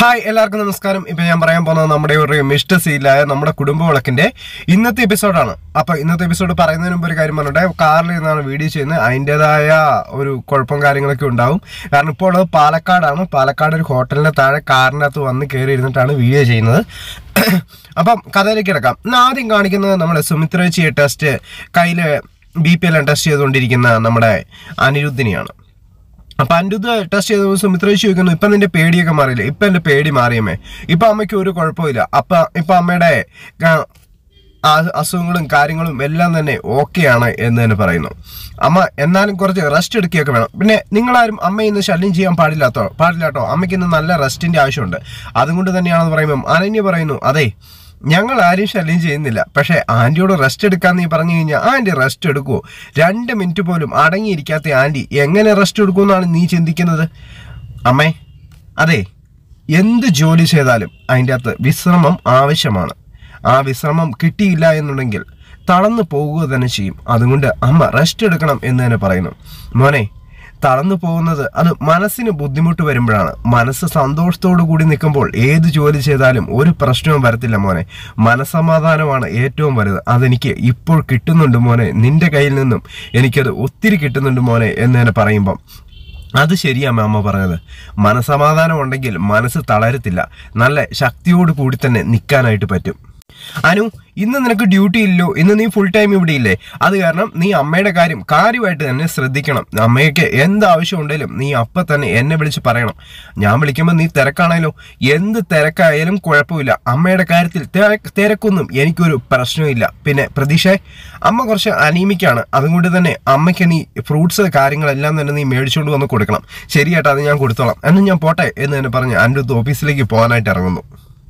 Hi എല്ലാവർക്കും നമസ്കാരം ഇപ്പൊ ഞാൻ പറയാൻ പോകുന്നത് നമ്മുടെ ഒരു മിഷ്ട സീലായ നമ്മുടെ കുടുംബ വിളക്കിന്റെ ഇന്നത്തെ എപ്പിസോഡാണ് അപ്പൊ ഇന്നത്തെ എപ്പിസോഡ് പറയുന്നതിന് മുമ്പ് ഒരു കാര്യം പറഞ്ഞിട്ട് കാറിൽ നിന്നാണ് വീഡിയോ ചെയ്യുന്നത് അതിൻ്റെതായ ഒരു കുഴപ്പം കാര്യങ്ങളൊക്കെ ഉണ്ടാവും കാരണം ഇപ്പോൾ ഉള്ളത് പാലക്കാടാണ് പാലക്കാട് ഒരു ഹോട്ടലിന്റെ താഴെ കാറിനകത്ത് വന്ന് കയറി ഇരുന്നിട്ടാണ് വീഡിയോ ചെയ്യുന്നത് അപ്പം കഥയിലേക്ക് കിടക്കാം ഇന്ന് ആദ്യം കാണിക്കുന്നത് നമ്മുടെ സുമിത്രേച്ചിയെ ടെസ്റ്റ് കയ്യിൽ ബി പി എല്ലാം ടെസ്റ്റ് ചെയ്തുകൊണ്ടിരിക്കുന്ന നമ്മുടെ അനിരുദ്ധിനെയാണ് അപ്പൊ അനിരുദ്ധ ടെസ്റ്റ് ചെയ്ത സുമിത്രേശ് ചോദിക്കുന്നു ഇപ്പൊ നിന്റെ പേടിയൊക്കെ മാറിയില്ലേ ഇപ്പൊ എന്റെ പേടി മാറിയമ്മേ ഇപ്പൊ അമ്മയ്ക്ക് ഒരു കുഴപ്പമില്ല അപ്പൊ ഇപ്പൊ അമ്മയുടെ ആ, ആ- അസുഖങ്ങളും കാര്യങ്ങളും എല്ലാം തന്നെ ഓക്കെയാണ് എന്ന് തന്നെ പറയുന്നു അമ്മ എന്നാലും കുറച്ച് റെസ്റ്റ് എടുക്കുകയൊക്കെ വേണം പിന്നെ നിങ്ങളാരും അമ്മ ഇന്ന് ശല്യം ചെയ്യാൻ പാടില്ലാത്തോ പാടില്ലാട്ടോ അമ്മയ്ക്ക് ഇന്ന് നല്ല റെസ്റ്റിന്റെ ആവശ്യമുണ്ട് അതുകൊണ്ട് തന്നെയാണെന്ന് പറയുമ്പം അനന്യ പറയുന്നു അതെ ഞങ്ങൾ ആരും ശല്യം ചെയ്യുന്നില്ല പക്ഷേ ആന്റിയോട് റെസ്റ്റ് എടുക്കാൻ നീ പറഞ്ഞു കഴിഞ്ഞാൽ ആന്റി റെസ്റ്റ് എടുക്കുവോ രണ്ട് മിനിറ്റ് പോലും അടങ്ങിയിരിക്കാത്ത ആന്റി എങ്ങനെ റെസ്റ്റ് എടുക്കുമെന്നാണ് നീ ചിന്തിക്കുന്നത് അമ്മേ അതെ എന്ത് ജോലി ചെയ്താലും അതിൻ്റെ അകത്ത് വിശ്രമം ആവശ്യമാണ് ആ വിശ്രമം കിട്ടിയില്ല എന്നുണ്ടെങ്കിൽ തളർന്നു പോകുക തന്നെ ചെയ്യും അതുകൊണ്ട് അമ്മ റെസ്റ്റ് എടുക്കണം എന്ന് തന്നെ പറയുന്നു മോനെ തളർന്നു പോകുന്നത് അത് മനസ്സിന് ബുദ്ധിമുട്ട് വരുമ്പോഴാണ് മനസ്സ് സന്തോഷത്തോടു കൂടി നിൽക്കുമ്പോൾ ഏത് ജോലി ചെയ്താലും ഒരു പ്രശ്നവും വരത്തില്ല മോനെ മനസമാധാനമാണ് ഏറ്റവും വലുത് അതെനിക്ക് ഇപ്പോൾ കിട്ടുന്നുണ്ട് മോനെ നിന്റെ കയ്യിൽ നിന്നും എനിക്കത് ഒത്തിരി കിട്ടുന്നുണ്ട് മോനെ എന്ന് തന്നെ പറയുമ്പം അത് ശരിയാ അമ്മ പറഞ്ഞത് മനസമാധാനം ഉണ്ടെങ്കിൽ മനസ്സ് തളരത്തില്ല നല്ല ശക്തിയോട് കൂടി തന്നെ നിൽക്കാനായിട്ട് പറ്റും അനു ഇന്ന് നിനക്ക് ഡ്യൂട്ടി ഇല്ലോ ഇന്ന് നീ ഫുൾ ടൈം ഇവിടെ ഇല്ലേ അത് കാരണം നീ അമ്മയുടെ കാര്യം കാര്യമായിട്ട് തന്നെ ശ്രദ്ധിക്കണം അമ്മയ്ക്ക് എന്ത് ആവശ്യം ഉണ്ടെങ്കിലും നീ അപ്പം തന്നെ എന്നെ വിളിച്ച് പറയണം ഞാൻ വിളിക്കുമ്പോൾ നീ തിരക്കാണല്ലോ എന്ത് തിരക്കായാലും കുഴപ്പമില്ല അമ്മയുടെ കാര്യത്തിൽ തിര- തിരക്കൊന്നും എനിക്കൊരു പ്രശ്നമില്ല പിന്നെ പ്രതീക്ഷ അമ്മ കുറച്ച് അനീമിക്കാണ് അതുകൊണ്ട് തന്നെ അമ്മയ്ക്ക് നീ ഫ്രൂട്ട്സ് കാര്യങ്ങളെല്ലാം തന്നെ നീ മേടിച്ചുകൊണ്ട് വന്ന് കൊടുക്കണം ശരിയായിട്ട് അത് ഞാൻ കൊടുത്തോളാം എന്നും ഞാൻ പോട്ടെ എന്ന് തന്നെ പറഞ്ഞ് അനിരുദ്ധ ഓഫീസിലേക്ക് പോകാനായിട്ട് ഇറങ്ങുന്നു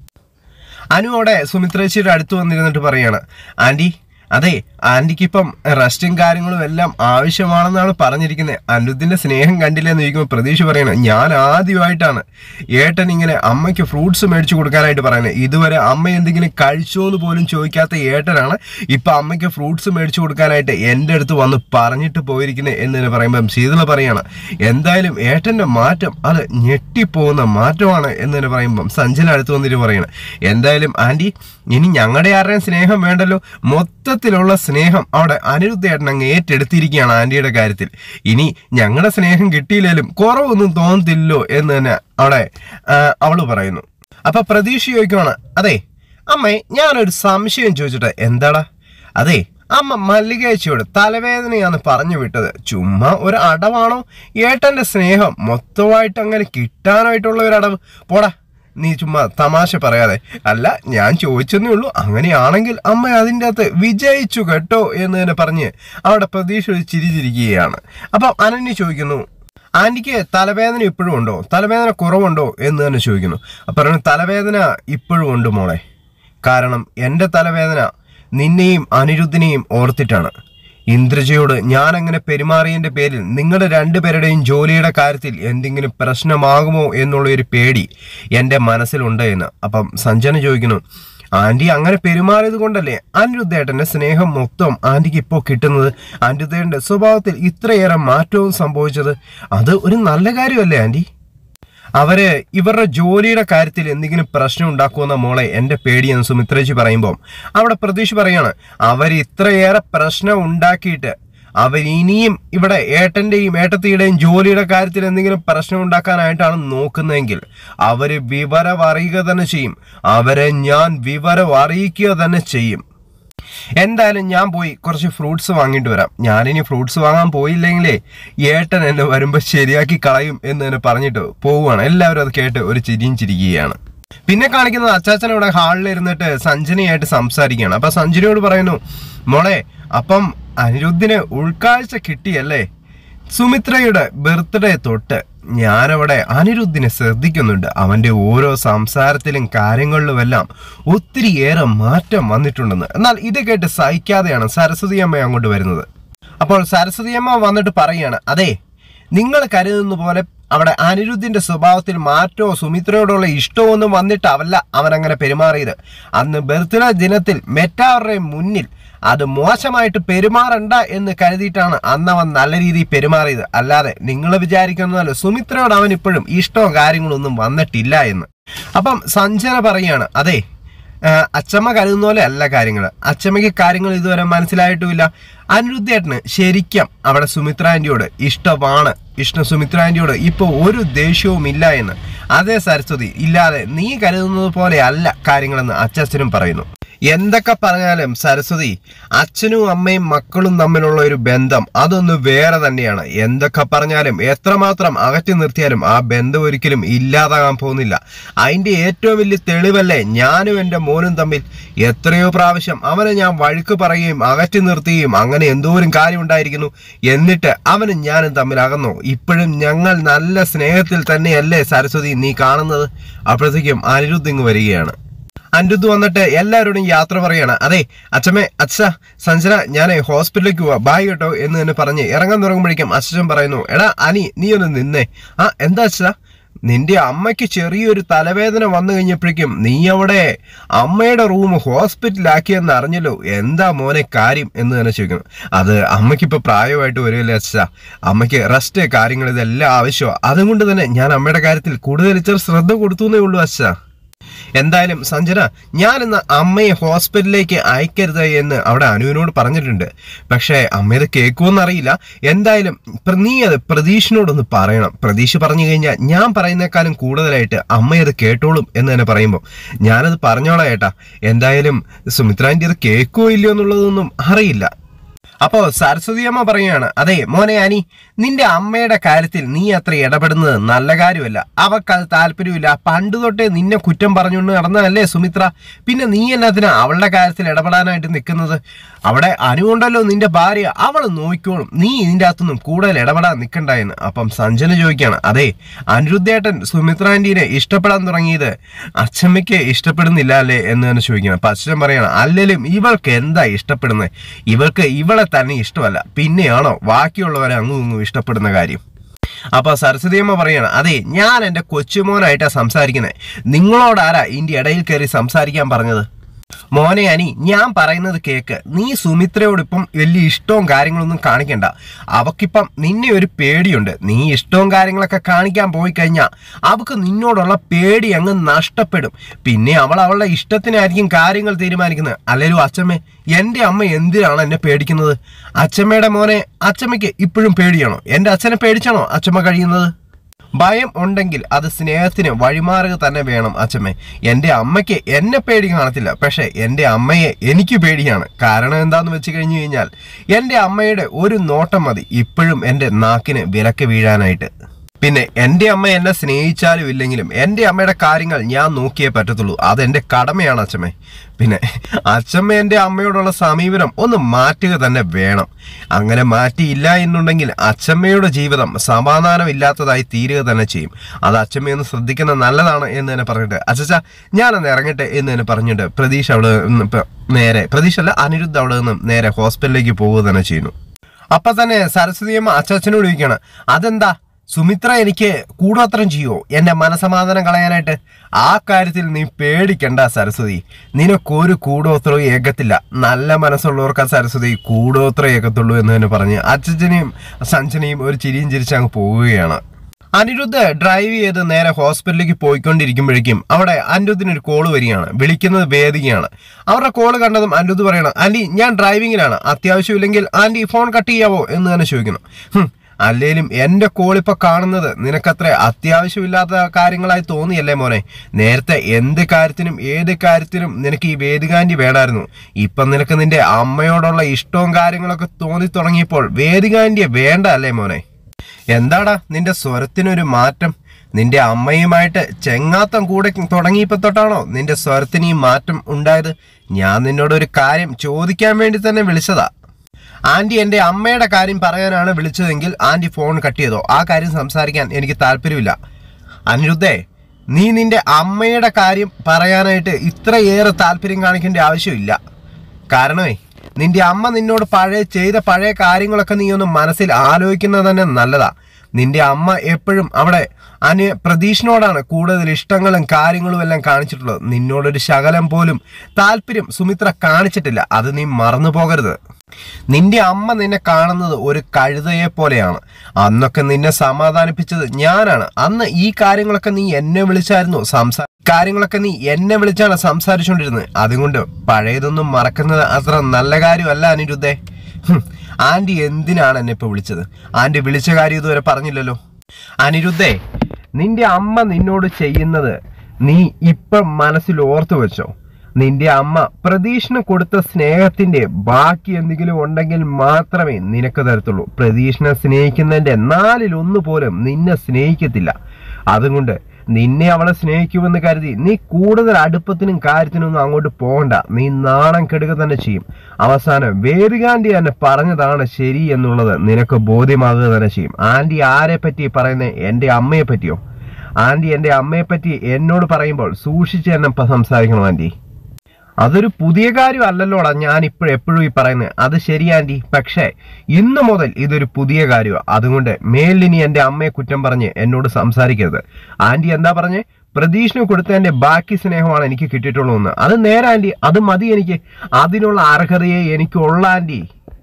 അനു അവിടെ സുമിത്രേച്ചിയുടെ അടുത്ത് വന്നിരുന്നിട്ട് പറയാണ് ആന്റി അതെ ആന്റിക്ക് ഇപ്പം റെസ്റ്റും കാര്യങ്ങളും എല്ലാം ആവശ്യമാണെന്നാണ് പറഞ്ഞിരിക്കുന്നത് അനിരുദ്ധിന്റെ സ്നേഹം കണ്ടില്ലെന്ന് ചോദിക്കുമ്പോൾ പ്രതീക്ഷ പറയണം ഞാൻ ആദ്യമായിട്ടാണ് ഏട്ടൻ ഇങ്ങനെ അമ്മയ്ക്ക് ഫ്രൂട്ട്സ് മേടിച്ചു കൊടുക്കാനായിട്ട് പറയുന്നത് ഇതുവരെ അമ്മ എന്തെങ്കിലും കഴിച്ചോ എന്ന് പോലും ചോദിക്കാത്ത ഏട്ടനാണ് ഇപ്പൊ അമ്മയ്ക്ക് ഫ്രൂട്ട്സ് മേടിച്ചു കൊടുക്കാനായിട്ട് എൻ്റെ അടുത്ത് വന്ന് പറഞ്ഞിട്ട് പോയിരിക്കുന്നത് എന്ന് തന്നെ പറയുമ്പം ശീതള പറയാണ് എന്തായാലും ഏട്ടന്റെ മാറ്റം അത് ഞെട്ടിപ്പോകുന്ന മാറ്റമാണ് എന്ന് തന്നെ പറയുമ്പം സഞ്ജന അടുത്ത് വന്നിട്ട് പറയണം എന്തായാലും ആന്റി ഇനി ഞങ്ങളുടെ ആരുടെയും സ്നേഹം വേണ്ടല്ലോ മൊത്തത്തിലുള്ള സ്നേഹം അവിടെ അനിരുദ്ധേട്ടൻ അങ്ങ് ഏറ്റെടുത്തിരിക്കുകയാണ് ആന്റിയുടെ കാര്യത്തിൽ ഇനി ഞങ്ങളുടെ സ്നേഹം കിട്ടിയില്ലേലും കുറവൊന്നും തോന്നത്തില്ലല്ലോ എന്ന് തന്നെ അവിടെ ആ, അവള് പറയുന്നു അപ്പൊ പ്രതീക്ഷ ചോദിക്കുവാണ് അതെ അമ്മേ ഞാനൊരു സംശയം ചോദിച്ചിട്ട് എന്താടാ അതെ അമ്മ മല്ലികേച്ചിയോട് തലവേദനയാന്ന് പറഞ്ഞു വിട്ടത് ചുമ്മാ ഒരു അടവാണോ ഏട്ടന്റെ സ്നേഹം മൊത്തമായിട്ട് അങ്ങനെ കിട്ടാനായിട്ടുള്ള ഒരു അടവ് പോടാ നീ ചുമ്മാ തമാശ പറയാതെ അല്ല ഞാൻ ചോദിച്ചെന്നേ ഉള്ളൂ അങ്ങനെയാണെങ്കിൽ അമ്മ അതിൻ്റെ അകത്ത് വിജയിച്ചു കേട്ടോ എന്ന് തന്നെ പറഞ്ഞ് അവിടെ പ്രതീക്ഷ ഒരു ചിരിച്ചിരിക്കുകയാണ് അപ്പം അനന്യ ചോദിക്കുന്നു ആന്റിക്ക് തലവേദന ഇപ്പോഴും ഉണ്ടോ തലവേദന കുറവുണ്ടോ എന്ന് തന്നെ ചോദിക്കുന്നു അപ്പം പറഞ്ഞു തലവേദന ഇപ്പോഴും ഉണ്ട് മോളെ കാരണം എൻ്റെ തലവേദന നിന്നെയും അനിരുദ്ധിനെയും ഓർത്തിട്ടാണ് ഇന്ദ്രജയോട് ഞാൻ അങ്ങനെ പെരുമാറിയതിന്റെ പേരിൽ നിങ്ങളുടെ രണ്ടുപേരുടെയും ജോലിയുടെ കാര്യത്തിൽ എന്തെങ്കിലും പ്രശ്നമാകുമോ എന്നുള്ള ഒരു പേടി എൻ്റെ മനസ്സിലുണ്ട് എന്ന് അപ്പം സഞ്ജന ചോദിക്കുന്നു ആന്റി അങ്ങനെ പെരുമാറിയത് കൊണ്ടല്ലേ അനിരുദ്ധേട്ടന്റെ സ്നേഹം മൊത്തം ആന്റിക്ക് ഇപ്പോൾ കിട്ടുന്നത് അനിരുദ്ധേട്ടന്റെ സ്വഭാവത്തിൽ ഇത്രയേറെ മാറ്റവും സംഭവിച്ചത് അത് ഒരു നല്ല കാര്യമല്ലേ ആന്റി അവര് ഇവരുടെ ജോലിയുടെ കാര്യത്തിൽ എന്തെങ്കിലും പ്രശ്നം ഉണ്ടാക്കുമെന്ന മോളെ എന്റെ പേടിയെന്ന് സുമിത്രജി പറയുമ്പോൾ അവിടെ പ്രതീക്ഷ പറയാണ് അവർ ഇത്രയേറെ പ്രശ്നം ഉണ്ടാക്കിയിട്ട് അവർ ഇനിയും ഇവിടെ ഏട്ടന്റെയും ഏട്ടത്തിയുടെയും ജോലിയുടെ കാര്യത്തിൽ എന്തെങ്കിലും പ്രശ്നം ഉണ്ടാക്കാനായിട്ടാണ് നോക്കുന്നതെങ്കിൽ അവര് വിവരം അറിയുക തന്നെ ചെയ്യും അവരെ ഞാൻ വിവരം അറിയിക്കുക തന്നെ ചെയ്യും എന്തായാലും ഞാൻ പോയി കുറച്ച് ഫ്രൂട്ട്സ് വാങ്ങിയിട്ട് വരാം ഞാനിനി ഫ്രൂട്ട്സ് വാങ്ങാൻ പോയില്ലെങ്കിലേ ഏട്ടൻ എന്നെ വരുമ്പോൾ ശരിയാക്കി കളയും എന്ന് തന്നെ പറഞ്ഞിട്ട് പോവുകയാണ് എല്ലാവരും അത് കേട്ട് ഒരു ചിരിയും ചിരിക്കുകയാണ് പിന്നെ കാണിക്കുന്നത് അച്ചാച്ചൻ ഇവിടെ ഹാളിൽ ഇരുന്നിട്ട് സഞ്ജനയായിട്ട് സംസാരിക്കുകയാണ് അപ്പൊ സഞ്ജനയോട് പറയുന്നു മോളെ അപ്പം അനിരുദ്ധിന് ഉൾക്കാഴ്ച കിട്ടിയല്ലേ സുമിത്രയുടെ ബർത്ത്ഡേ തൊട്ട് ഞാനവിടെ അനിരുദ്ധിനെ ശ്രദ്ധിക്കുന്നുണ്ട് അവന്റെ ഓരോ സംസാരത്തിലും കാര്യങ്ങളിലുമെല്ലാം ഒത്തിരിയേറെ മാറ്റം വന്നിട്ടുണ്ടെന്ന് എന്നാൽ ഇത് കേട്ട് സഹിക്കാതെയാണ് സരസ്വതി അമ്മ അങ്ങോട്ട് വരുന്നത് അപ്പോൾ സരസ്വതി അമ്മ വന്നിട്ട് പറയാണ് അതെ നിങ്ങൾ കരുതുന്ന പോലെ അവിടെ അനിരുദ്ധിന്റെ സ്വഭാവത്തിൽ മാറ്റമോ സുമിത്രയോടുള്ള ഇഷ്ടമോ ഒന്നും വന്നിട്ടല്ല അവൻ അങ്ങനെ പെരുമാറിയത് അന്ന് ബർത്ത്ഡേ ദിനത്തിൽ മെറ്റാവരുടെ മുന്നിൽ അത് മോശമായിട്ട് പെരുമാറണ്ട എന്ന് കരുതിയിട്ടാണ് അന്ന് അവൻ നല്ല രീതിയിൽ പെരുമാറിയത് അല്ലാതെ നിങ്ങൾ വിചാരിക്കുന്നതല്ല സുമിത്രയോട് അവൻ ഇപ്പോഴും ഇഷ്ടമോ കാര്യങ്ങളൊന്നും വന്നിട്ടില്ല എന്ന് അപ്പം സഞ്ജന പറയാണ് അതെ ആ, അച്ചമ്മ കരുതുന്ന പോലെ അല്ല കാര്യങ്ങൾ അച്ചമ്മയ്ക്ക് കാര്യങ്ങൾ ഇതുവരെ മനസ്സിലായിട്ടുമില്ല അനിരുദ്ധേട്ടന് ശരിക്കും അവിടെ സുമിത്ര ആന്റിയോട് ഇഷ്ടമാണ് ഇഷ്ടം സുമിത്ര ആന്റിയോട് ഇപ്പോൾ ഒരു ദേഷ്യവും ഇല്ല എന്ന് അതേ സരസ്വതി ഇല്ലാതെ നീ കരുതുന്നത് പോലെ അല്ല കാര്യങ്ങളെന്ന് അച്ഛനും പറയുന്നു എന്തൊക്കെ പറഞ്ഞാലും സരസ്വതി അച്ഛനും അമ്മയും മക്കളും തമ്മിലുള്ള ഒരു ബന്ധം അതൊന്ന് വേറെ തന്നെയാണ് എന്തൊക്കെ പറഞ്ഞാലും എത്രമാത്രം അകറ്റി നിർത്തിയാലും ആ ബന്ധം ഒരിക്കലും ഇല്ലാതാകാൻ പോകുന്നില്ല അതിന്റെ ഏറ്റവും വലിയ തെളിവല്ലേ ഞാനും എൻ്റെ മോനും തമ്മിൽ എത്രയോ പ്രാവശ്യം അവനെ ഞാൻ വഴുക്ക് പറയുകയും അകറ്റി നിർത്തുകയും അങ്ങനെ എന്തോരം കാര്യം ഉണ്ടായിരിക്കുന്നു എന്നിട്ട് അവനും ഞാനും തമ്മിൽ അകന്നു ഇപ്പോഴും ഞങ്ങൾ നല്ല സ്നേഹത്തിൽ തന്നെയല്ലേ സരസ്വതി നീ കാണുന്നത് അപ്പോഴത്തേക്കും അനിരുദ്ധ് ഇങ്ങ് വരികയാണ് അനിരുദ്ധ് വന്നിട്ട് എല്ലാവരോടും യാത്ര പറയാണ് അതെ അച്ഛമ്മേ അച്ഛ സഞ്ജന ഞാൻ ഹോസ്പിറ്റലിലേക്ക് പോവാ ബായ് കേട്ടോ എന്ന് തന്നെ പറഞ്ഞ് ഇറങ്ങാൻ തുടങ്ങുമ്പോഴേക്കും അച്ഛൻ പറയുന്നു എടാ അനി നീ ഒന്ന് നിന്നേ ആ എന്താ അച്ഛാ നിന്റെ അമ്മയ്ക്ക് ചെറിയൊരു തലവേദന വന്നു കഴിഞ്ഞപ്പോഴേക്കും നീ അവിടെ അമ്മയുടെ റൂം ഹോസ്പിറ്റലാക്കിയെന്ന് അറിഞ്ഞല്ലോ എന്താ മോനെ കാര്യം എന്ന് തന്നെ ചോദിക്കുന്നു അത് അമ്മയ്ക്ക് ഇപ്പൊ പ്രായമായിട്ട് വരുമല്ലേ അച്ഛാ അമ്മയ്ക്ക് റെസ്റ്റ് കാര്യങ്ങൾ ഇതെല്ലാം ആവശ്യമാണ് അതുകൊണ്ട് തന്നെ ഞാൻ അമ്മയുടെ കാര്യത്തിൽ കൂടുതൽ ഇച്ചിരി ശ്രദ്ധ കൊടുത്തു എന്നേ ഉള്ളൂ അച്ഛാ എന്തായാലും സഞ്ജന ഞാൻ ഇന്ന് അമ്മയെ ഹോസ്പിറ്റലിലേക്ക് അയക്കരുത് എന്ന് അവിടെ അനുവിനോട് പറഞ്ഞിട്ടുണ്ട് പക്ഷേ അമ്മ ഇത് കേൾക്കുമെന്നറിയില്ല എന്തായാലും പ്ര- നീ അത് പ്രതീഷിനോടൊന്ന് പറയണം പ്രതീഷ് പറഞ്ഞു കഴിഞ്ഞാൽ ഞാൻ പറയുന്നേക്കാളും കൂടുതലായിട്ട് അമ്മ അത് കേട്ടോളും എന്ന് തന്നെ പറയുമ്പോൾ ഞാനത് പറഞ്ഞോളാം ഏട്ടാ എന്തായാലും സുമിത്രാൻ്റെ അത് കേൾക്കുമോ ഇല്ലയോ എന്നുള്ളതൊന്നും അറിയില്ല അപ്പോ സരസ്വതി അമ്മ പറയാണ് അതെ മോനെ അനി നിന്റെ അമ്മയുടെ കാര്യത്തിൽ നീ അത്ര ഇടപെടുന്നത് നല്ല കാര്യമല്ല അവൾക്കത് താല്പര്യമില്ല പണ്ട് തൊട്ടേ നിന്നെ കുറ്റം പറഞ്ഞുകൊണ്ട് നടന്നതല്ലേ സുമിത്ര പിന്നെ നീ എന്നതിനാ അവളുടെ കാര്യത്തിൽ ഇടപെടാനായിട്ട് നിൽക്കുന്നത് അവിടെ അനുണ്ടല്ലോ നിന്റെ ഭാര്യ അവൾ നോക്കിക്കോളും നീ ഇതിൻ്റെ അകത്തൊന്നും കൂടുതൽ ഇടപെടാൻ നിൽക്കണ്ട എന്ന് അപ്പം സഞ്ജന ചോദിക്കുകയാണ് അതെ അനിരുദ്ധേട്ടൻ സുമിത്ര ആന്റീനെ ഇഷ്ടപ്പെടാൻ തുടങ്ങിയത് അച്ഛമ്മയ്ക്ക് ഇഷ്ടപ്പെടുന്നില്ല അല്ലേ എന്ന് തന്നെ ചോദിക്കണം അപ്പൊ അച്ഛൻ പറയണം അല്ലെങ്കിലും ഇവൾക്ക് എന്താ ഇഷ്ടപ്പെടുന്നത് ഇവൾക്ക് ഇവളെ തന്നെ ഇഷ്ടമല്ല പിന്നെയാണോ ബാക്കിയുള്ളവരെ അങ്ങും ഇങ്ങും ഇഷ്ടപ്പെടുന്ന കാര്യം അപ്പൊ സരസ്വതിയമ്മ പറയാണ് അതെ ഞാൻ എൻ്റെ കൊച്ചുമോനായിട്ടാ സംസാരിക്കുന്നത് നിങ്ങളോട് ആരാ ഇതിന്റെ ഇടയിൽ കയറി സംസാരിക്കാൻ പറഞ്ഞത് മോനെ അനി ഞാൻ പറയുന്നത് കേക്ക് നീ സുമിത്രയോട് ഇപ്പം വലിയ ഇഷ്ടവും കാര്യങ്ങളൊന്നും കാണിക്കണ്ട അവക്കിപ്പം നിന്നെ ഒരു പേടിയുണ്ട് നീ ഇഷ്ടവും കാര്യങ്ങളൊക്കെ കാണിക്കാൻ പോയി കഴിഞ്ഞാൽ അവക്ക് നിന്നോടുള്ള പേടി അങ്ങ് നഷ്ടപ്പെടും പിന്നെ അവൾ അവളുടെ ഇഷ്ടത്തിനായിരിക്കും കാര്യങ്ങൾ തീരുമാനിക്കുന്നത് അല്ലെങ്കിലും അച്ഛമ്മ എൻ്റെ അമ്മ എന്തിനാണ് എന്നെ പേടിക്കുന്നത് അച്ഛമ്മയുടെ മോനെ അച്ഛമ്മയ്ക്ക് ഇപ്പോഴും പേടിയാണോ എൻ്റെ അച്ഛനെ പേടിച്ചാണോ അച്ഛമ്മ കഴിയുന്നത് ഭയം ഉണ്ടെങ്കിൽ അത് സ്നേഹത്തിന് വഴിമാറുക തന്നെ വേണം അച്ഛമ്മേ എൻ്റെ അമ്മയ്ക്ക് എന്നെ പേടി കാണത്തില്ല പക്ഷേ എൻ്റെ അമ്മയെ എനിക്ക് പേടിയാണ് കാരണം എന്താന്ന് വെച്ച് കഴിഞ്ഞു കഴിഞ്ഞാൽ എൻ്റെ അമ്മയുടെ ഒരു നോട്ടം മതി ഇപ്പോഴും എൻ്റെ നാക്കിന് വിലക്ക് വീഴാനായിട്ട് പിന്നെ എൻ്റെ അമ്മ എന്നെ സ്നേഹിച്ചാലും ഇല്ലെങ്കിലും എൻ്റെ അമ്മയുടെ കാര്യങ്ങൾ ഞാൻ നോക്കിയേ പറ്റത്തുള്ളൂ അതെൻ്റെ കടമയാണ് അച്ഛമ്മേ പിന്നെ അച്ഛമ്മ എൻ്റെ അമ്മയോടുള്ള സമീപനം ഒന്ന് മാറ്റുക തന്നെ വേണം അങ്ങനെ മാറ്റിയില്ല എന്നുണ്ടെങ്കിൽ അച്ഛമ്മയുടെ ജീവിതം സമാധാനമില്ലാത്തതായി തീരുക തന്നെ ചെയ്യും അത് അച്ഛമ്മയൊന്ന് ശ്രദ്ധിക്കുന്നത് നല്ലതാണ് എന്ന് തന്നെ പറഞ്ഞിട്ട് അച്ഛച്ച ഞാനൊന്ന് ഇറങ്ങട്ടെ എന്ന് തന്നെ പറഞ്ഞിട്ട് പ്രതീഷ് അവിടെ നിന്ന് ഇപ്പൊ നേരെ പ്രതീഷ് അല്ല അനിരുദ്ധ് അവിടെ നിന്നും നേരെ ഹോസ്പിറ്റലിലേക്ക് പോവുക തന്നെ ചെയ്യുന്നു അപ്പൊ തന്നെ സരസ്വതിയമ്മ അച്ഛനോട് ചോദിക്കുകയാണ് അതെന്താ സുമിത്ര എനിക്ക് കൂടോത്രം ചെയ്യുമോ എന്റെ മനസമാധാനം കളയാനായിട്ട് ആ കാര്യത്തിൽ നീ പേടിക്കണ്ട സരസ്വതി നിനക്കൊരു കൂടോത്രവും ഏക്കത്തില്ല നല്ല മനസ്സുള്ളവർക്ക് ആ സരസ്വതി കൂടോത്രം ഏക്കത്തുള്ളൂ എന്ന് തന്നെ പറഞ്ഞ് അച്ഛനെയും സഞ്ജനയും ഒരു ചിരിയും ചിരിച്ച് അങ്ങ് പോവുകയാണ് അനിരുദ്ധ് ഡ്രൈവ് ചെയ്ത് നേരെ ഹോസ്പിറ്റലിലേക്ക് പോയിക്കൊണ്ടിരിക്കുമ്പോഴേക്കും അവിടെ അനിരുദ്ധിന് ഒരു കോള് വരികയാണ് വിളിക്കുന്നത് വേദികയാണ് അവരുടെ കോള് കണ്ടതും അനിരുദ്ധ് പറയണം ആന്റി ഞാൻ ഡ്രൈവിങ്ങിലാണ് അത്യാവശ്യമില്ലെങ്കിൽ ആന്റി ഫോൺ കട്ട് ചെയ്യാവോ എന്ന് തന്നെ ചോദിക്കുന്നു ഹും, അല്ലേലും എന്റെ കോൾ ഇപ്പൊ കാണുന്നത് നിനക്കത്ര അത്യാവശ്യമില്ലാത്ത കാര്യങ്ങളായി തോന്നിയല്ലേ മോനെ നേരത്തെ എന്ത് കാര്യത്തിനും ഏത് കാര്യത്തിനും നിനക്ക് ഈ വേദികാന്റി വേണമായിരുന്നു ഇപ്പം നിനക്ക് നിന്റെ അമ്മയോടുള്ള ഇഷ്ടവും കാര്യങ്ങളൊക്കെ തോന്നി തുടങ്ങിയപ്പോൾ വേദികാന്റിയെ വേണ്ട അല്ലേ മോനെ എന്താടാ നിന്റെ സ്വരത്തിനൊരു മാറ്റം നിന്റെ അമ്മയുമായിട്ട് ചെങ്ങാത്തം കൂടെ തുടങ്ങിയപ്പോ തൊട്ടാണോ നിന്റെ സ്വരത്തിന് ഈ മാറ്റം ഉണ്ടായത് ഞാൻ നിന്നോട് ഒരു കാര്യം ചോദിക്കാൻ വേണ്ടി തന്നെ വിളിച്ചതാ ആന്റി എന്റെ അമ്മയുടെ കാര്യം പറയാനാണ് വിളിച്ചതെങ്കിൽ ആന്റി ഫോൺ കട്ട് ചെയ്തോ ആ കാര്യം സംസാരിക്കാൻ എനിക്ക് താല്പര്യമില്ല അനിരുദ്ധേ നീ നിന്റെ അമ്മയുടെ കാര്യം പറയാനായിട്ട് ഇത്രയേറെ താല്പര്യം കാണിക്കേണ്ട ആവശ്യമില്ല കാരണമേ നിന്റെ അമ്മ നിന്നോട് പഴയ ചെയ്ത പഴയ കാര്യങ്ങളൊക്കെ നീ ഒന്ന് മനസ്സിൽ ആലോചിക്കുന്നത് തന്നെ നല്ലതാ നിന്റെ അമ്മ എപ്പോഴും അവിടെ അനു പ്രതീഷിനോടാണ് കൂടുതൽ ഇഷ്ടങ്ങളും കാര്യങ്ങളും എല്ലാം കാണിച്ചിട്ടുള്ളത് നിന്നോടൊരു ശകലം പോലും താല്പര്യം സുമിത്ര കാണിച്ചിട്ടില്ല അത് നീ മറന്നു പോകരുത് നിന്റെ അമ്മ നിന്നെ കാണുന്നത് ഒരു കഴുതയെ പോലെയാണ് അന്നൊക്കെ നിന്നെ സമാധാനിപ്പിച്ചത് ഞാനാണ് അന്ന് ഈ കാര്യങ്ങളൊക്കെ നീ എന്നെ വിളിച്ചായിരുന്നു സംസാ കാര്യങ്ങളൊക്കെ നീ എന്നെ വിളിച്ചാണ് സംസാരിച്ചുകൊണ്ടിരുന്നത് അതുകൊണ്ട് പഴയതൊന്നും മറക്കുന്നത് അത്ര നല്ല കാര്യമല്ല അനിരുദ്ധേ ഹും, ആന്റി എന്തിനാണ് എന്നെ ഇപ്പൊ വിളിച്ചത് ആന്റി വിളിച്ച കാര്യം ഇതുവരെ പറഞ്ഞില്ലല്ലോ അനിരുദ്ധേ നിന്റെ അമ്മ നിന്നോട് ചെയ്യുന്നത് നീ ഇപ്പൊ മനസ്സിൽ ഓർത്തു വെച്ചോ നിന്റെ അമ്മ പ്രതീക്ഷന് കൊടുത്ത സ്നേഹത്തിന്റെ ബാക്കി എന്തെങ്കിലും ഉണ്ടെങ്കിൽ മാത്രമേ നിനക്ക് തരത്തുള്ളൂ പ്രതീക്ഷനെ സ്നേഹിക്കുന്നതിന്റെ നാലിൽ ഒന്ന് പോലും നിന്നെ സ്നേഹിക്കത്തില്ല അതുകൊണ്ട് നിന്നെ അവളെ സ്നേഹിക്കുമെന്ന് കരുതി നീ കൂടുതൽ അടുപ്പത്തിനും കാര്യത്തിനും ഒന്നും അങ്ങോട്ട് പോകണ്ട നീ നാണം കെടുക തന്നെ ചെയ്യും അവസാനം വേരുകാന്റി തന്നെ പറഞ്ഞതാണ് ശരി എന്നുള്ളത് നിനക്ക് ബോധ്യമാകുക തന്നെ ചെയ്യും ആന്റി ആരെ പറ്റി പറയുന്നത് എന്റെ അമ്മയെ പറ്റിയോ ആന്റി എന്റെ അമ്മയെ പറ്റി എന്നോട് പറയുമ്പോൾ സൂക്ഷിച്ച് തന്നെ പ- സംസാരിക്കണം ആന്റി അതൊരു പുതിയ കാര്യമല്ലല്ലോടാ ഞാൻ ഇപ്പോൾ എപ്പോഴും ഈ പറയുന്നത് അത് ശരി ആന്റി പക്ഷേ ഇന്നു മുതൽ ഇതൊരു പുതിയ കാര്യമാണ് അതുകൊണ്ട് മേലിനി എന്റെ അമ്മയെ കുറ്റം പറഞ്ഞ് എന്നോട് സംസാരിക്കരുത് ആന്റി എന്താ പറഞ്ഞേ പ്രതീക്ഷന് കൊടുത്തതിന്റെ ബാക്കി സ്നേഹമാണ് എനിക്ക് കിട്ടിയിട്ടുള്ളൂ എന്ന് അത് നേരെ ആന്റി അത് മതി എനിക്ക് അതിനുള്ള അർഹതയെ എനിക്കുള്ള ആന്റി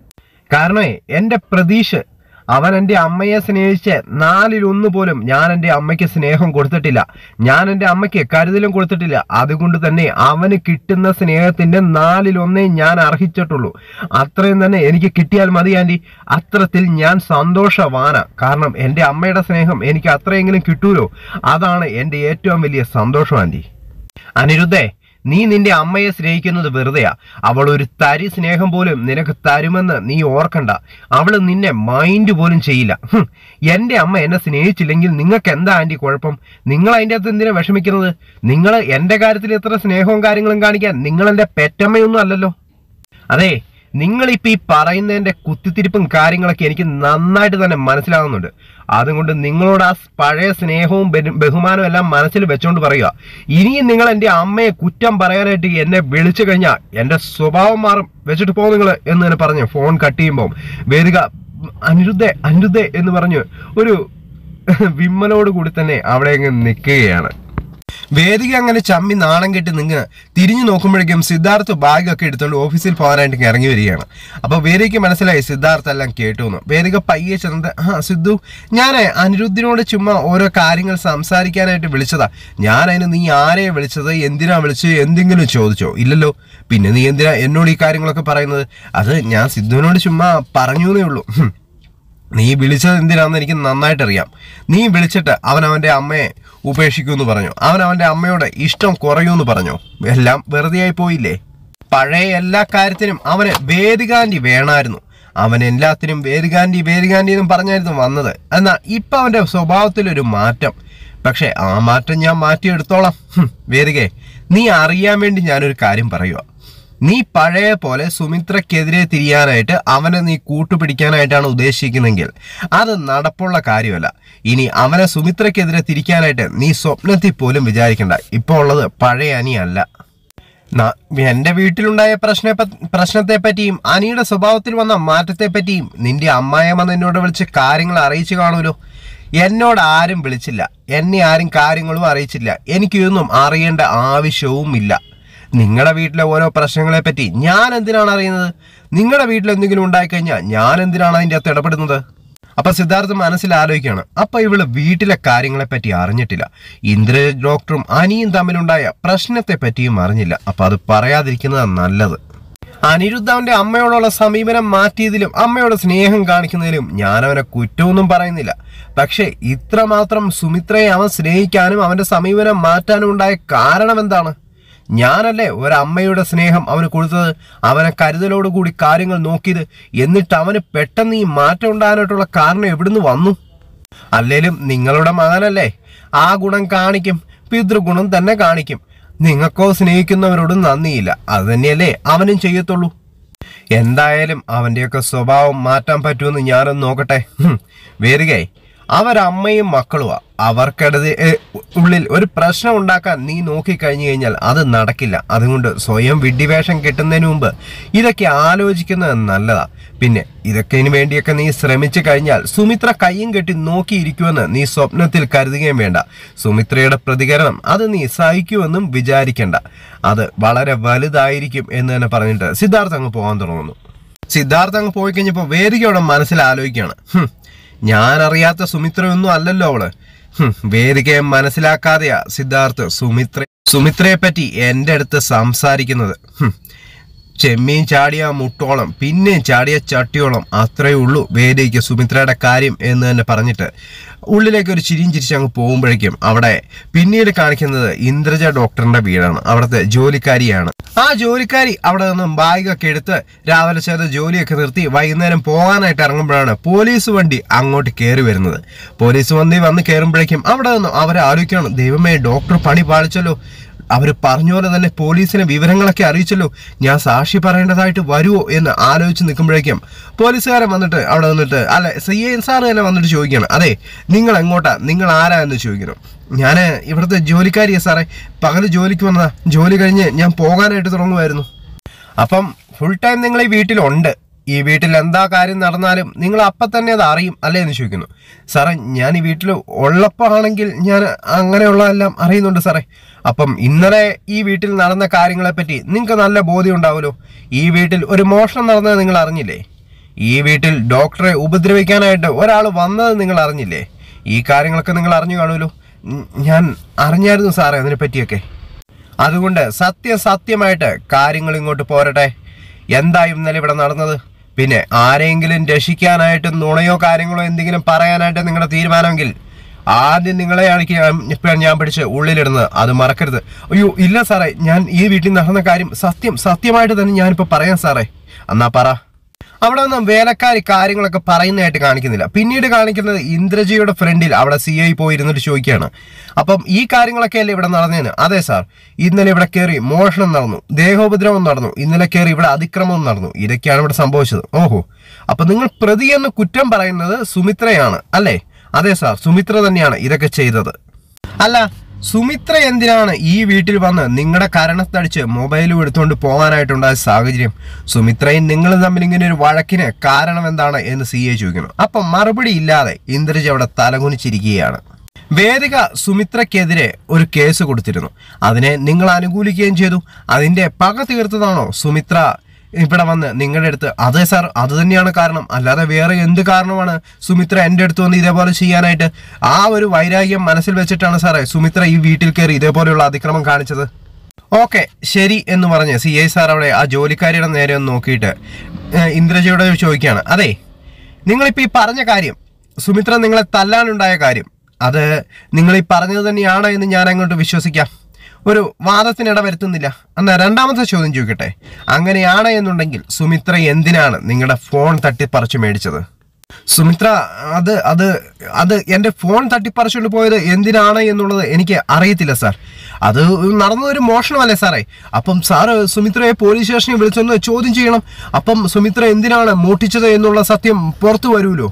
കാരണമേ എന്റെ പ്രതീക്ഷ അവൻ എൻ്റെ അമ്മയെ സ്നേഹിച്ച് നാലിൽ ഒന്ന് പോലും ഞാൻ എൻ്റെ അമ്മയ്ക്ക് സ്നേഹം കൊടുത്തിട്ടില്ല ഞാൻ എൻ്റെ അമ്മയ്ക്ക് കരുതലും കൊടുത്തിട്ടില്ല അതുകൊണ്ട് തന്നെ അവന് കിട്ടുന്ന സ്നേഹത്തിന്റെ നാലിൽ ഒന്നേ ഞാൻ അർഹിച്ചിട്ടുള്ളൂ അത്രയും തന്നെ എനിക്ക് കിട്ടിയാൽ മതി ആൻറ്റി അത്രത്തിൽ ഞാൻ സന്തോഷവാന കാരണം എൻ്റെ അമ്മയുടെ സ്നേഹം എനിക്ക് അത്രയെങ്കിലും കിട്ടൂലോ അതാണ് എൻ്റെ ഏറ്റവും വലിയ സന്തോഷം ആൻറ്റി അനിരുദ്ധേ നീ നിന്റെ അമ്മയെ സ്നേഹിക്കുന്നത് വെറുതെയാ അവൾ ഒരു തരി സ്നേഹം പോലും നിനക്ക് തരുമെന്ന് നീ ഓർക്കണ്ട അവള് നിന്നെ മൈൻഡ് പോലും ചെയ്യില്ല ഹും, എന്റെ അമ്മ എന്നെ സ്നേഹിച്ചില്ലെങ്കിൽ നിങ്ങൾക്ക് എന്താ ആന്റി കുഴപ്പം നിങ്ങൾ അതിൻ്റെ അകത്ത് എന്തിനാ വിഷമിക്കുന്നത് നിങ്ങൾ എന്റെ കാര്യത്തിൽ എത്ര സ്നേഹവും കാര്യങ്ങളും കാണിക്കാൻ നിങ്ങൾ എന്റെ പെറ്റമ്മയൊന്നും അല്ലല്ലോ അതെ നിങ്ങളിപ്പോ ഈ പറയുന്നതിന്റെ കുത്തിത്തിരിപ്പും കാര്യങ്ങളൊക്കെ എനിക്ക് നന്നായിട്ട് തന്നെ മനസ്സിലാകുന്നുണ്ട് അതുകൊണ്ട് നിങ്ങളോട് ആ പഴയ സ്നേഹവും ബഹു- ബഹുമാനവും എല്ലാം മനസ്സിൽ വെച്ചോണ്ട് പറയുക ഇനിയും നിങ്ങൾ എൻ്റെ അമ്മയെ കുറ്റം പറയാനായിട്ട് എന്നെ വിളിച്ചു കഴിഞ്ഞാൽ എൻ്റെ സ്വഭാവം മാറും വെച്ചിട്ട് പോകും നിങ്ങൾ എന്ന് തന്നെ പറഞ്ഞു ഫോൺ കട്ട് ചെയ്യുമ്പോൾ വേദിക അനിരുദ്ധേ അനിരുദ്ധേ എന്ന് പറഞ്ഞ് ഒരു വിമ്മലോട് കൂടി തന്നെ അവിടെ അങ്ങ് നിൽക്കുകയാണ് വേദിക അങ്ങനെ ചമ്മി നാണം കെട്ടി നിങ്ങൾ തിരിഞ്ഞു നോക്കുമ്പോഴേക്കും സിദ്ധാർത്ഥ് ബാഗൊക്കെ എടുത്തുകൊണ്ട് ഓഫീസിൽ പോകാനായിട്ട് ഇങ്ങ് ഇറങ്ങി വരികയാണ് അപ്പോൾ വേദിക്ക് മനസ്സിലായി സിദ്ധാർത്ഥ് എല്ലാം കേട്ടു എന്ന് വേദിക പയ്യെ ചെന്നത് ആ സിദ്ധു ഞാൻ അനിരുദ്ധിനോട് ചുമ്മാ ഓരോ കാര്യങ്ങൾ സംസാരിക്കാനായിട്ട് വിളിച്ചതാ ഞാൻ അതിന് നീ ആരെയെ വിളിച്ചത് എന്തിനാ വിളിച്ചത് എന്തെങ്കിലും ചോദിച്ചോ ഇല്ലല്ലോ പിന്നെ നീ എന്തിനാ എന്നോട് ഈ കാര്യങ്ങളൊക്കെ പറയുന്നത് അത് ഞാൻ സിദ്ധുവിനോട് ചുമ്മാ പറഞ്ഞു എന്നേ ഉള്ളൂ ഹും. നീ വിളിച്ചത് എന്തിനാണെന്ന് എനിക്ക് നന്നായിട്ട് അറിയാം നീ വിളിച്ചിട്ട് അവൻ അവൻ്റെ അമ്മയെ ഉപേക്ഷിക്കുമെന്ന് പറഞ്ഞു അവൻ അവൻ്റെ അമ്മയോട് ഇഷ്ടം കുറയുമെന്ന് പറഞ്ഞു എല്ലാം വെറുതെയായി പോയില്ലേ പഴയ എല്ലാ കാര്യത്തിനും അവന് വേദികാന്തി വേണമായിരുന്നു അവൻ എല്ലാത്തിനും വേദികാന്തി വേദികാന്തി എന്നും പറഞ്ഞായിരുന്നു വന്നത് എന്നാൽ ഇപ്പം അവൻ്റെ സ്വഭാവത്തിലൊരു മാറ്റം പക്ഷേ ആ മാറ്റം ഞാൻ മാറ്റിയെടുത്തോളാം ഹും, വേദികേ നീ അറിയാൻ വേണ്ടി ഞാനൊരു കാര്യം പറയുക നീ പഴയ പോലെ സുമിത്രക്കെതിരെ തിരിയാനായിട്ട് അവനെ നീ കൂട്ടുപിടിക്കാനായിട്ടാണ് ഉദ്ദേശിക്കുന്നെങ്കിൽ അത് നടപ്പുള്ള കാര്യമല്ല ഇനി അവനെ സുമിത്രക്കെതിരെ തിരിക്കാനായിട്ട് നീ സ്വപ്നത്തിൽ പോലും വിചാരിക്കണ്ട ഇപ്പോൾ ഉള്ളത് പഴയ അനിയല്ല ന- എന്റെ വീട്ടിലുണ്ടായ പ്രശ്ന പ്രശ്നത്തെ പറ്റിയും അനിയുടെ സ്വഭാവത്തിൽ വന്ന മാറ്റത്തെ പറ്റിയും നിന്റെ അമ്മായിയമ്മ നിന്നോട് വിളിച്ച് കാര്യങ്ങൾ അറിയിച്ചു കാണുമല്ലോ എന്നോട് ആരും വിളിച്ചില്ല എന്നെ ആരും കാര്യങ്ങളും അറിയിച്ചില്ല എനിക്കൊന്നും അറിയേണ്ട ആവശ്യവും ഇല്ല നിങ്ങളുടെ വീട്ടിലെ ഓരോ പ്രശ്നങ്ങളെ പറ്റി ഞാൻ എന്തിനാണ് അറിയുന്നത് നിങ്ങളുടെ വീട്ടിൽ എന്തെങ്കിലും ഉണ്ടായിക്കഴിഞ്ഞാൽ ഞാൻ എന്തിനാണ് അതിൻ്റെ അകത്ത് ഇടപെടുന്നത് അപ്പൊ സിദ്ധാർത്ഥ് മനസ്സിൽ ആലോചിക്കുകയാണ് അപ്പൊ ഇവള് വീട്ടിലെ കാര്യങ്ങളെ പറ്റി അറിഞ്ഞിട്ടില്ല ഇന്ദ്രജിത് ഡോക്ടറും അനിയും തമ്മിലുണ്ടായ പ്രശ്നത്തെ പറ്റിയും അറിഞ്ഞില്ല അപ്പൊ അത് പറയാതിരിക്കുന്നത് നല്ലത് അനിരുദ്ധ അവന്റെ അമ്മയോടുള്ള സമീപനം മാറ്റിയതിലും അമ്മയോട് സ്നേഹം കാണിക്കുന്നതിലും ഞാൻ അവനെ കുറ്റമൊന്നും പറയുന്നില്ല പക്ഷെ ഇത്രമാത്രം സുമിത്രയെ അവൻ സ്നേഹിക്കാനും അവന്റെ സമീപനം മാറ്റാനും ഉണ്ടായ കാരണം എന്താണ് ഞാനല്ലേ ഒരമ്മയുടെ സ്നേഹം അവന് കൊടുത്തത് അവനെ കരുതലോടുകൂടി കാര്യങ്ങൾ നോക്കിയത് എന്നിട്ട് അവന് പെട്ടെന്ന് ഈ മാറ്റം ഉണ്ടാകാനായിട്ടുള്ള കാരണം എവിടുന്ന് വന്നു അല്ലേലും നിങ്ങളുടെ മകനല്ലേ ആ ഗുണം കാണിക്കും പിതൃഗുണം തന്നെ കാണിക്കും നിങ്ങൾക്കോ സ്നേഹിക്കുന്നവരോടും നന്ദിയില്ല അത് തന്നെയല്ലേ അവനും ചെയ്യത്തുള്ളൂ എന്തായാലും അവന്റെയൊക്കെ സ്വഭാവം മാറ്റാൻ പറ്റുമെന്ന് ഞാനൊന്ന് നോക്കട്ടെ ഹും, വേരുകേ അവരമ്മയും മക്കളുമാ അവർക്കിടത് ഏ, ഉള്ളിൽ ഒരു പ്രശ്നം ഉണ്ടാക്കാൻ നീ നോക്കിക്കഴിഞ്ഞു കഴിഞ്ഞാൽ അത് നടക്കില്ല അതുകൊണ്ട് സ്വയം വിഡ്ഢിവേഷം കെട്ടുന്നതിന് മുമ്പ് ഇതൊക്കെ ആലോചിക്കുന്നത് നല്ലതാ പിന്നെ ഇതൊക്കെ വേണ്ടിയൊക്കെ നീ ശ്രമിച്ചു കഴിഞ്ഞാൽ സുമിത്ര കയ്യും കെട്ടി നോക്കിയിരിക്കുമെന്ന് നീ സ്വപ്നത്തിൽ കരുതുകയും വേണ്ട സുമിത്രയുടെ പ്രതികരണം അത് നീ സഹിക്കുമെന്നും വിചാരിക്കേണ്ട അത് വളരെ വലുതായിരിക്കും എന്ന് തന്നെ പറഞ്ഞിട്ട് സിദ്ധാർത്ഥ അങ്ങ് പോകാൻ തുടങ്ങുന്നു സിദ്ധാർത്ഥ അങ്ങ് പോയി കഴിഞ്ഞപ്പോൾ വേദികയുടെ മനസ്സിൽ ആലോചിക്കുകയാണ് ഹും, ഞാൻ അറിയാത്ത സുമിത്രയൊന്നും അല്ലല്ലോ അവള് ഹും, വേദികയെ മനസ്സിലാക്കാതെയാ സിദ്ധാർത്ഥ് സുമിത്ര സുമിത്രയെ പറ്റി എൻ്റെ അടുത്ത് സംസാരിക്കുന്നത് ഹും. ചെമ്മീൻ ചാടിയ മുട്ടോളം പിന്നെയും ചാടിയ ചട്ടിയോളം അത്രയേ ഉള്ളൂ വേദിക്ക് സുമിത്രയുടെ കാര്യം എന്ന് തന്നെ പറഞ്ഞിട്ട് ഉള്ളിലേക്ക് ഒരു ചിരിയും ചിരിച്ച് അങ്ങ് പോകുമ്പോഴേക്കും അവിടെ പിന്നീട് കാണിക്കുന്നത് ഇന്ദ്രജ ഡോക്ടറിന്റെ വീടാണ് അവിടുത്തെ ജോലിക്കാരിയാണ് ആ ജോലിക്കാരി അവിടെ നിന്നും ബാഗൊക്കെ എടുത്ത് രാവിലെ ചെയ്ത ജോലിയൊക്കെ നിർത്തി വൈകുന്നേരം പോകാനായിട്ട് ഇറങ്ങുമ്പോഴാണ് പോലീസ് വണ്ടി അങ്ങോട്ട് കയറി വരുന്നത് പോലീസ് വണ്ടി വന്ന് കയറുമ്പോഴേക്കും അവിടെ നിന്നും അവരെ ആലോചിക്കണം ദൈവമേ ഡോക്ടർ പണി പാലിച്ചല്ലോ അവർ പറഞ്ഞ പോലെ തന്നെ പോലീസിനെ വിവരങ്ങളൊക്കെ അറിയിച്ചല്ലോ ഞാൻ സാക്ഷി പറയേണ്ടതായിട്ട് വരുമോ എന്ന് ആലോചിച്ച് നിൽക്കുമ്പോഴേക്കും പോലീസുകാരൻ വന്നിട്ട് അവിടെ വന്നിട്ട് അല്ല സി ഐ സാർ തന്നെ വന്നിട്ട് ചോദിക്കണം അതെ നിങ്ങൾ എങ്ങോട്ടാ നിങ്ങൾ ആരാ എന്ന് ചോദിക്കണം ഞാൻ ഇവിടുത്തെ ജോലിക്കാരിയാ സാറേ പകല് ജോലിക്ക് വന്നതാ ജോലി കഴിഞ്ഞ് ഞാൻ പോകാനായിട്ട് തുടങ്ങുമായിരുന്നു അപ്പം ഫുൾ ടൈം നിങ്ങൾ ഈ വീട്ടിലുണ്ട് ഈ വീട്ടിൽ എന്താ കാര്യം നടന്നാലും നിങ്ങൾ അപ്പം തന്നെ അത് അറിയും അല്ലേ എന്ന് ചോദിക്കുന്നു സാറേ ഞാൻ ഈ വീട്ടിൽ ഉള്ളപ്പോഴാണെങ്കിൽ ഞാൻ അങ്ങനെയുള്ളതെല്ലാം അറിയുന്നുണ്ട് സാറേ അപ്പം ഇന്നലെ ഈ വീട്ടിൽ നടന്ന കാര്യങ്ങളെപ്പറ്റി നിങ്ങൾക്ക് നല്ല ബോധ്യം ഉണ്ടാവുമല്ലോ ഈ വീട്ടിൽ ഒരു മോഷണം നടന്നത് നിങ്ങൾ അറിഞ്ഞില്ലേ ഈ വീട്ടിൽ ഡോക്ടറെ ഉപദ്രവിക്കാനായിട്ട് ഒരാൾ വന്നത് നിങ്ങൾ അറിഞ്ഞില്ലേ ഈ കാര്യങ്ങളൊക്കെ നിങ്ങൾ അറിഞ്ഞു കാണുമല്ലോ ഉം, ഞാൻ അറിഞ്ഞായിരുന്നു സാറേ അതിനെ പറ്റിയൊക്കെ അതുകൊണ്ട് സത്യം സത്യമായിട്ട് കാര്യങ്ങൾ ഇങ്ങോട്ട് പോരട്ടെ എന്തായും ഇന്നലെ ഇവിടെ നടന്നത് പിന്നെ ആരെങ്കിലും രക്ഷിക്കാനായിട്ട് നുണയോ കാര്യങ്ങളോ എന്തെങ്കിലും പറയാനായിട്ട് നിങ്ങളുടെ തീരുമാനമെങ്കിൽ ആദ്യം നിങ്ങളെയാണ് ഞാൻ- ഇപ്പോഴാണ് ഞാൻ പിടിച്ച് ഉള്ളിലിടുന്നത് അത് മറക്കരുത് അയ്യോ ഇല്ല സാറേ ഞാൻ ഈ വീട്ടിൽ നടന്ന കാര്യം സത്യം സത്യമായിട്ട് തന്നെ ഞാനിപ്പോൾ പറയാം സാറേ എന്നാ പറ അവിടെ ഒന്നും വേലക്കാരി കാര്യങ്ങളൊക്കെ പറയുന്നതായിട്ട് കാണിക്കുന്നില്ല പിന്നീട് കാണിക്കുന്നത് ഇന്ദ്രജിയുടെ ഫ്രണ്ടിൽ അവിടെ സി ഐ പോയി ഇരുന്നിട്ട് ചോദിക്കുകയാണ് അപ്പം ഈ കാര്യങ്ങളൊക്കെ അല്ലേ ഇവിടെ നടന്നേന് അതെ സാർ ഇന്നലെ ഇവിടെ കയറി മോഷണം നടന്നു ദേഹോപദ്രവം നടന്നു ഇന്നലെ കയറി ഇവിടെ അതിക്രമം നടന്നു ഇതൊക്കെയാണ് ഇവിടെ സംഭവിച്ചത് ഓഹോ അപ്പൊ നിങ്ങൾ പ്രതി എന്ന് കുറ്റം പറയുന്നത് സുമിത്രയാണ് അല്ലേ അതെ സാർ സുമിത്ര തന്നെയാണ് ഇതൊക്കെ ചെയ്തത് അല്ല സുമിത്ര എന്തിനാണ് ഈ വീട്ടിൽ വന്ന് നിങ്ങളുടെ കരണത്തടിച്ച് മൊബൈലും എടുത്തുകൊണ്ട് പോകാനായിട്ടുണ്ടായ സാഹചര്യം സുമിത്രയും നിങ്ങളും തമ്മിൽ ഇങ്ങനെ ഒരു വഴക്കിന് കാരണം എന്താണ് എന്ന് സി എ ചോദിക്കുന്നു അപ്പം മറുപടി ഇല്ലാതെ ഇന്ദ്രജി അവിടെ തലകുനിച്ചിരിക്കുകയാണ് വേദിക സുമിത്രയ്ക്കെതിരെ ഒരു കേസ് കൊടുത്തിരുന്നു അതിനെ നിങ്ങൾ അനുകൂലിക്കുകയും ചെയ്തു അതിന്റെ പക തീർത്തതാണോ സുമിത്ര ഇവിടെ വന്ന് നിങ്ങളുടെ അടുത്ത് അതെ സാർ അത് തന്നെയാണ് കാരണം അല്ലാതെ വേറെ എന്ത് കാരണമാണ് സുമിത്ര എൻ്റെ അടുത്ത് വന്ന് ഇതേപോലെ ചെയ്യാനായിട്ട് ആ ഒരു വൈരാഗ്യം മനസ്സിൽ വെച്ചിട്ടാണ് സാറേ സുമിത്ര ഈ വീട്ടിൽ കയറി ഇതേപോലെയുള്ള അതിക്രമം കാണിച്ചത് ഓക്കെ ശരി എന്ന് പറഞ്ഞ് സി ഐ സാർ അവിടെ ആ ജോലിക്കാരിയുടെ നേരെ ഒന്ന് നോക്കിയിട്ട് ഏഹ്, ഇന്ദ്രജിയോട് ചോദിക്കുകയാണ് അതെ നിങ്ങളിപ്പോൾ ഈ പറഞ്ഞ കാര്യം സുമിത്ര നിങ്ങളെ തല്ലാനുണ്ടായ കാര്യം അത് നിങ്ങൾ ഈ പറഞ്ഞത് തന്നെയാണ് എന്ന് ഞാൻ അങ്ങോട്ട് വിശ്വസിക്കാം ഒരു വാദത്തിനിട വരുത്തുന്നില്ല എന്നാ രണ്ടാമത്തെ ചോദ്യം ചോദിക്കട്ടെ അങ്ങനെയാണ് എന്നുണ്ടെങ്കിൽ സുമിത്ര എന്തിനാണ് നിങ്ങളുടെ ഫോൺ തട്ടിപ്പറിച്ച് മേടിച്ചത് സുമിത്ര അത് അത് അത് എൻ്റെ ഫോൺ തട്ടിപ്പറിച്ചുകൊണ്ട് പോയത് എന്തിനാണ് എന്നുള്ളത് എനിക്ക് അറിയത്തില്ല സാർ അത് നടന്നതൊരു മോഷണമല്ലേ സാറേ അപ്പം സാറ് സുമിത്രയെ പോലീസ് സ്റ്റേഷനിൽ വിളിച്ചൊന്ന് ചോദ്യം ചെയ്യണം അപ്പം സുമിത്ര എന്തിനാണ് മോട്ടിച്ചത് എന്നുള്ള സത്യം പുറത്തു വരുമല്ലോ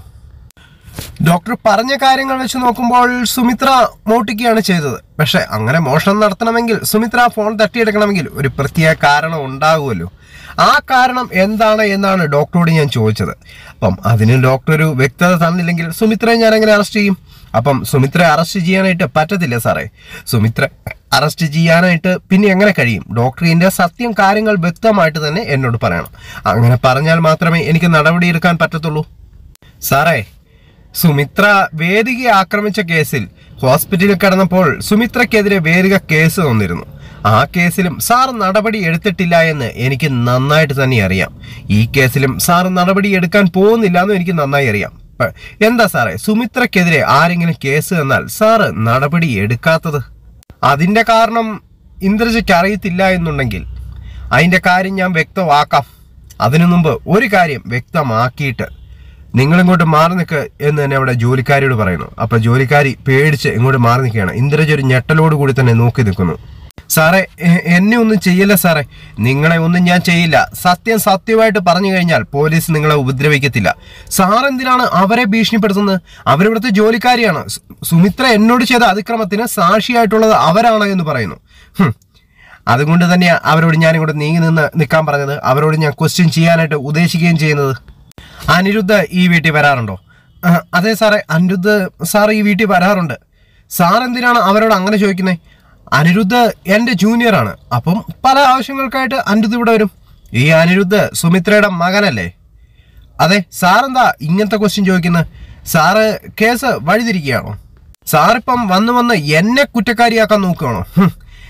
ഡോക്ടർ പറഞ്ഞ കാര്യങ്ങൾ വെച്ച് നോക്കുമ്പോൾ സുമിത്ര മോട്ടിക്കുകയാണ് ചെയ്തത് പക്ഷെ അങ്ങനെ മോഷണം നടത്തണമെങ്കിൽ സുമിത്ര ഫോൺ തട്ടിയെടുക്കണമെങ്കിൽ ഒരു പ്രത്യേക കാരണം ഉണ്ടാകുമല്ലോ ആ കാരണം എന്താണ് എന്നാണ് ഡോക്ടറോട് ഞാൻ ചോദിച്ചത് അപ്പം അതിന് ഡോക്ടർ ഒരു വ്യക്തത തന്നില്ലെങ്കിൽ സുമിത്രയെ ഞാൻ എങ്ങനെ അറസ്റ്റ് ചെയ്യും അപ്പം സുമിത്രയെ അറസ്റ്റ് ചെയ്യാനായിട്ട് പറ്റത്തില്ല സാറേ സുമിത്ര അറസ്റ്റ് ചെയ്യാനായിട്ട് പിന്നെ എങ്ങനെ കഴിയും ഡോക്ടർ ഇതിന്റെ സത്യം കാര്യങ്ങൾ വ്യക്തമായിട്ട് തന്നെ എന്നോട് പറയണം അങ്ങനെ പറഞ്ഞാൽ മാത്രമേ എനിക്ക് നടപടിയെടുക്കാൻ പറ്റത്തുള്ളൂ സാറേ സുമിത്ര വേദികയെ ആക്രമിച്ച കേസിൽ ഹോസ്പിറ്റലിൽ കിടന്നപ്പോൾ സുമിത്രയ്ക്കെതിരെ വേദിക കേസ് തന്നിരുന്നു ആ കേസിലും സാർ നടപടി എടുത്തിട്ടില്ല എന്ന് എനിക്ക് നന്നായിട്ട് തന്നെ അറിയാം ഈ കേസിലും സാർ നടപടി എടുക്കാൻ പോകുന്നില്ല എന്നും എനിക്ക് നന്നായി അറിയാം പ- എന്താ സാറേ സുമിത്രയ്ക്കെതിരെ ആരെങ്കിലും കേസ് തന്നാൽ സാറ് നടപടി എടുക്കാത്തത് അതിന്റെ കാരണം ഇന്ദ്രജിക്ക് അറിയത്തില്ല എന്നുണ്ടെങ്കിൽ അതിന്റെ കാര്യം ഞാൻ വ്യക്തമാക്കാം അതിനു മുമ്പ് ഒരു കാര്യം വ്യക്തമാക്കിയിട്ട് നിങ്ങൾ ഇങ്ങോട്ട് മാറി നിൽക്ക് എന്ന് തന്നെ അവിടെ ജോലിക്കാരിയോട് പറയുന്നു അപ്പൊ ജോലിക്കാരി പേടിച്ച് ഇങ്ങോട്ട് മാറി നിൽക്കുകയാണ് ഇന്ദ്രജ് ഒരു ഞെട്ടലോട് കൂടി തന്നെ നോക്കി നിൽക്കുന്നു സാറേ എ- എന്നെ ഒന്നും ചെയ്യില്ല സാറേ നിങ്ങളെ ഒന്നും ഞാൻ ചെയ്യില്ല സത്യം സത്യമായിട്ട് പറഞ്ഞു കഴിഞ്ഞാൽ പോലീസ് നിങ്ങളെ ഉപദ്രവിക്കത്തില്ല സാർ എന്തിനാണ് അവരെ ഭീഷണിപ്പെടുത്തുന്നത് അവരിവിടുത്തെ ജോലിക്കാരിയാണ് സു- സുമിത്ര എന്നോട് ചെയ്ത അതിക്രമത്തിന് സാക്ഷിയായിട്ടുള്ളത് അവരാണ് എന്ന് പറയുന്നു ഹും. അതുകൊണ്ട് തന്നെയാ അവരോട് ഞാൻ ഇങ്ങോട്ട് നീങ്ങി നിന്ന് നിൽക്കാൻ പറഞ്ഞത് അവരോട് ഞാൻ ക്വസ്റ്റ്യൻ ചെയ്യാനായിട്ട് ഉദ്ദേശിക്കുകയും ചെയ്യുന്നത് അനിരുദ്ധ ഈ വീട്ടിൽ വരാറുണ്ടോ ആ, അതെ സാറേ അനിരുദ്ധ സാർ ഈ വീട്ടിൽ വരാറുണ്ട് സാർ എന്തിനാണ് അവരോട് അങ്ങനെ ചോദിക്കുന്നത് അനിരുദ്ധ എൻ്റെ ജൂനിയറാണ് അപ്പം പല ആവശ്യങ്ങൾക്കായിട്ട് അനിരുദ്ധ ഇവിടെ വരും ഈ അനിരുദ്ധ സുമിത്രയുടെ മകനല്ലേ അതെ സാറെന്താ ഇങ്ങനത്തെ ക്വസ്റ്റ്യൻ ചോദിക്കുന്നത് സാറ് കേസ് വഴിതിരിക്കുകയാണോ സാറിപ്പം വന്ന് വന്ന് എന്നെ കുറ്റക്കാരിയാക്കാൻ നോക്കുകയാണോ ഹും. ഞ-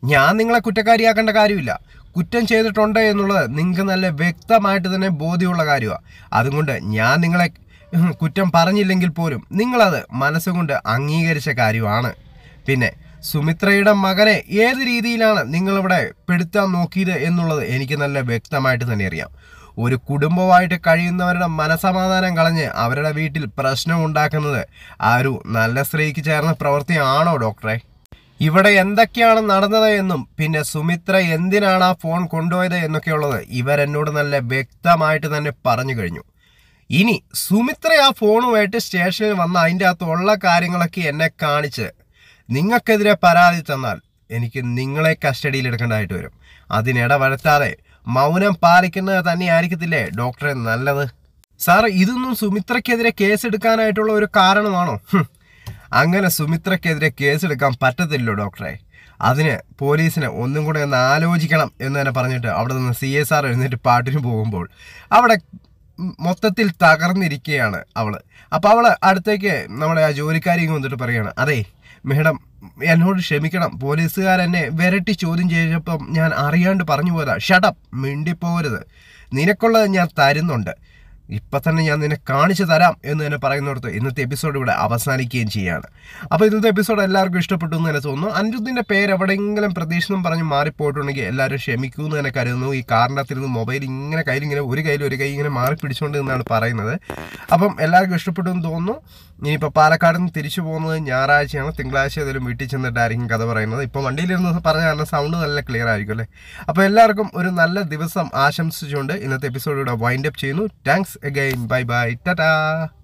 ഞാൻ നിങ്ങളെ കുറ്റക്കാരിയാക്കേണ്ട കാര്യമില്ല കുറ്റം ചെയ്തിട്ടുണ്ട് എന്നുള്ളത് നിങ്ങൾക്ക് നല്ല വ്യക്തമായിട്ട് തന്നെ ബോധ്യമുള്ള കാര്യമാണ് അതുകൊണ്ട് ഞാൻ നിങ്ങളെ ഉം, കുറ്റം പറഞ്ഞില്ലെങ്കിൽ പോലും നിങ്ങളത് മനസ്സുകൊണ്ട് അംഗീകരിച്ച കാര്യമാണ് പിന്നെ സുമിത്രയുടെ മകനെ ഏത് രീതിയിലാണ് നിങ്ങളിവിടെ പെടുത്താൻ നോക്കിയത് എന്നുള്ളത് എനിക്ക് നല്ല വ്യക്തമായിട്ട് തന്നെ അറിയാം ഒരു കുടുംബമായിട്ട് കഴിയുന്നവരുടെ മനസമാധാനം കളഞ്ഞ് അവരുടെ വീട്ടിൽ പ്രശ്നം ഉണ്ടാക്കുന്നത് ആ ഒരു നല്ല സ്ത്രീക്ക് ചേർന്ന പ്രവൃത്തിയാണോ ഡോക്ടറെ ഇവിടെ എന്തൊക്കെയാണ് നടന്നത് എന്നും പിന്നെ സുമിത്ര എന്തിനാണ് ആ ഫോൺ കൊണ്ടുപോയത് എന്നൊക്കെയുള്ളത് ഇവരെന്നോട് നല്ല വ്യക്തമായിട്ട് തന്നെ പറഞ്ഞു കഴിഞ്ഞു ഇനി സുമിത്ര ആ ഫോണുമായിട്ട് സ്റ്റേഷനിൽ വന്ന് അതിൻ്റെ അകത്തുള്ള കാര്യങ്ങളൊക്കെ എന്നെ കാണിച്ച് നിങ്ങൾക്കെതിരെ പരാതി തന്നാൽ എനിക്ക് നിങ്ങളെ കസ്റ്റഡിയിൽ എടുക്കേണ്ടതായിട്ട് വരും അതിനിടവരുത്താതെ മൗനം പാലിക്കുന്നത് തന്നെയായിരിക്കത്തില്ലേ ഡോക്ടറെ നല്ലത് സാർ ഇതൊന്നും സുമിത്രയ്ക്കെതിരെ കേസെടുക്കാനായിട്ടുള്ള ഒരു കാരണമാണോ ഹും. അങ്ങനെ സുമിത്രയ്ക്കെതിരെ കേസെടുക്കാൻ പറ്റത്തില്ലല്ലോ ഡോക്ടറെ അതിന് പോലീസിന് ഒന്നും കൂടെ ഒന്ന് ആലോചിക്കണം എന്ന് തന്നെ പറഞ്ഞിട്ട് അവിടെ നിന്ന് സി എസ് ആർ എഴുന്നേറ്റ് പാട്ടിന് പോകുമ്പോൾ അവിടെ മൊത്തത്തിൽ തകർന്നിരിക്കുകയാണ് അവള് അപ്പൊ അവള് അടുത്തേക്ക് നമ്മുടെ ആ ജോലിക്കാരി ഇങ്ങ് വന്നിട്ട് പറയാണ് അതെ മേഡം എന്നോട് ക്ഷമിക്കണം പോലീസുകാരെന്നെ വിരട്ടി ചോദ്യം ചെയ്തപ്പം ഞാൻ അറിയാണ്ട് പറഞ്ഞു പോയതാ ഷടപ്പ് മിണ്ടിപ്പോകരുത് നിനക്കുള്ളത് ഞാൻ തരുന്നുണ്ട് ഇപ്പൊ തന്നെ ഞാൻ നിന്നെ കാണിച്ചു തരാം എന്ന് തന്നെ പറയുന്നിടത്ത് ഇന്നത്തെ എപ്പിസോഡ് ഇവിടെ അവസാനിക്കുകയും ചെയ്യാണ് അപ്പോൾ ഇന്നത്തെ എപ്പിസോഡ് എല്ലാവർക്കും ഇഷ്ടപ്പെട്ടു എന്ന് തന്നെ തോന്നുന്നു അനിരുദ്ധിന്റെ പേര് എവിടെയെങ്കിലും പ്രതീക്ഷണം പറഞ്ഞ് മാറിപ്പോയിട്ടുണ്ടെങ്കിൽ എല്ലാവരും ക്ഷമിക്കൂ എന്ന് തന്നെ കരുതുന്നു ഈ കാരണത്തിരുന്ന് മൊബൈൽ ഇങ്ങനെ കയ്യിൽ ഇങ്ങനെ ഒരു കയ്യിൽ ഒരു കൈ ഇങ്ങനെ മാറി പിടിച്ചുകൊണ്ട് എന്നാണ് പറയുന്നത് അപ്പം എല്ലാവർക്കും ഇഷ്ടപ്പെട്ടു എന്ന് തോന്നുന്നു ഇനിയിപ്പോൾ പാലക്കാട് നിന്ന് തിരിച്ചു പോകുന്നത് ഞായറാഴ്ചയാണ് തിങ്കളാഴ്ച ഏതെങ്കിലും വീട്ടിൽ ചെന്നിട്ടായിരിക്കും കഥ പറയുന്നത് ഇപ്പോൾ വണ്ടിയിലിരുന്ന് പറഞ്ഞ കാരണം സൗണ്ട് നല്ല ക്ലിയർ ആയിരിക്കും അല്ലേ അപ്പോൾ എല്ലാവർക്കും ഒരു നല്ല ദിവസം ആശംസിച്ചുകൊണ്ട് ഇന്നത്തെ എപ്പിസോഡ് ഇവിടെ വൈൻഡ് അപ്പ് ചെയ്യുന്നു thanks again bye bye Tata